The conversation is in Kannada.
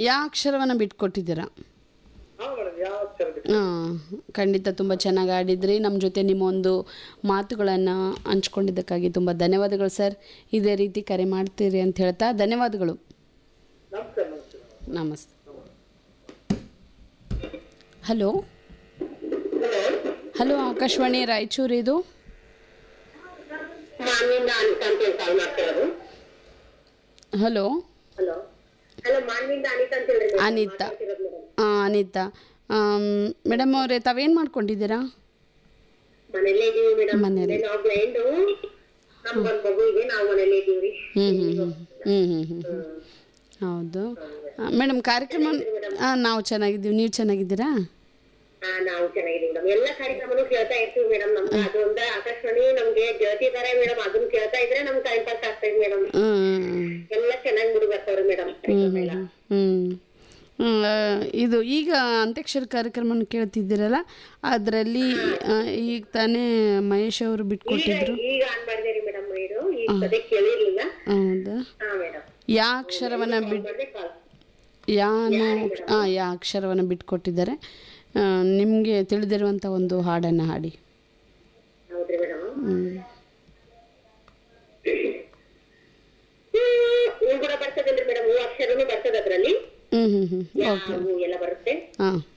ಯಾವ ಅಕ್ಷರವನ್ನು ಬಿಟ್ಕೊಟ್ಟಿದ್ದೀರಾ ಹಾ ಮೇಡಮ್ ಯಾವ ಅಕ್ಷರ ಬಿಟ್ಟು ಹಾಂ ಖಂಡಿತ ತುಂಬ ಚೆನ್ನಾಗಿ ಆಡಿದ್ರಿ ನಮ್ಮ ಜೊತೆ ನಿಮ್ಮ ಒಂದು ಮಾತುಗಳನ್ನು ಹಂಚ್ಕೊಂಡಿದ್ದಕ್ಕಾಗಿ ತುಂಬ ಧನ್ಯವಾದಗಳು ಸರ್ ಇದೇ ರೀತಿ ಕರೆ ಮಾಡ್ತೀರಿ ಅಂತ ಹೇಳ್ತಾ ಧನ್ಯವಾದಗಳು ನಮಸ್ಕಾರ ನಮಸ್ಕಾರ ನಮಸ್ತೆ ಹಲೋ ಹಲೋ ಆಕಾಶವಾಣಿ ರಾಯಚೂರು ಇದು ಮಾನ್ವಿಂದ ಅನಿತಾ ಅಂತ ಹೇಳಿ ಕಾಲ್ ಮಾಡ್ತಿರೋದು ಹಲೋ ಹಲೋ ಹಲೋ ಮಾನ್ವಿಂದ ಅನಿತಾ ಅಂತ ಹೇಳಿ ಅನಿತಾ ಹಾಂ ಅನಿತಾ ಮೇಡಮ್ ಅವರೇ ತಾವೇನು ಮಾಡ್ಕೊಂಡಿದ್ದೀರಾ ಮನೇಲೇ ಇದೀವಿ ಮೇಡಮ್ ಮನೇಲಿ. ನಾವು ಬ್ಲೈಂಡ್ ನಮ್ಗೊಂದ್ ಮಗು ಇದೆ ನಾವು ಮನೇಲೇ ಇದೀವ್ರಿ ಹ್ಞೂ ಹ್ಞೂ ಹ್ಞೂ ಹ್ಞೂ ಹ್ಞೂ ಹ್ಞೂ ಹೌದು ಮೇಡಮ್ ಕಾರ್ಯಕ್ರಮ ಹಾಂ ನಾವು ಚೆನ್ನಾಗಿದ್ದೀವಿ ನೀವು ಚೆನ್ನಾಗಿದ್ದೀರಾ ಹಾ ನಾವು ಚೆನ್ನಾಗಿದೀವಿ ಮೇಡಮ್ ಎಲ್ಲಾ ಕಾರ್ಯಕ್ರಮನು ಕೇಳ್ತಾ ಇರ್ತೀವಿ ಮೇಡಮ್ ನಮ್ಗೆ ಅದೊಂದ ಆಕಾಶವಾಣಿ ನಮ್ಗೆ ಗೆಳತಿದಾರೆ ಮೇಡಮ್ ಅದನ್ನ ಕೇಳ್ತಾ ಇದ್ರೆ ನಮ್ಗೆ ಟೈಮ್ ಪಾಸ್ ಆಗ್ತಾ ಇದೆ ಮೇಡಮ್ ಹ್ಞೂ ಎಲ್ಲ ಚೆನ್ನಾಗಿ ಮುಡಿ ಬರ್ತಾವ್ರಿ ಮೇಡಮ್ ಎಲ್ಲ ಹ್ಞೂ ಇದು ಈಗ ಅಂತ್ಯಾಕ್ಷರ ಕಾರ್ಯಕ್ರಮನ ಕೇಳ್ತಿದ್ದೀರಲ್ಲ ಅದರಲ್ಲಿ ಈಗ ತಾನೇ ಮಹೇಶ್ ಅವರು ಈಗ ಬಿಟ್ಕೊಟ್ಟಿದ್ರು ಈಗ ಆನ್ ಮಾಡಿದೇರಿ ಮೇಡಮ್ ಇದು ಈಗ ಸದ್ಯಕ್ಕೆ ಕೇಳಿರ್ಲಿಲ್ಲ ಹೌದಾ ಹಾ ಮೇಡಮ್ ಯಾ ಅಕ್ಷರವನ್ನು ಬಿಟ್ ಮಾಡಿದೆ ಕಾಲ್ ಯಾನು ಹಾಂ ಯಾ ಅಕ್ಷರವನ್ನು ಬಿಟ್ಕೊಟ್ಟಿದ್ದಾರೆ ನಿಮಗೆ ತಿಳಿದಿರುವಂಥ ಒಂದು ಹಾಡನ್ನು ಹಾಡಿ ಹೌದ್ರಿ ಮೇಡಮ್ ಹೂ ಕೂಡ ಬರ್ತದಲ್ರಿ ಮೇಡಮ್ ಹೂ ಅಕ್ಷರನು ಬರ್ತದ ಅದ್ರಲ್ಲಿ ಹ್ಞೂ ಹ್ಞೂ ಹ್ಞೂ ಯಾವ ಹೂ ಎಲ್ಲ ಬರುತ್ತೆ ಹಾಂ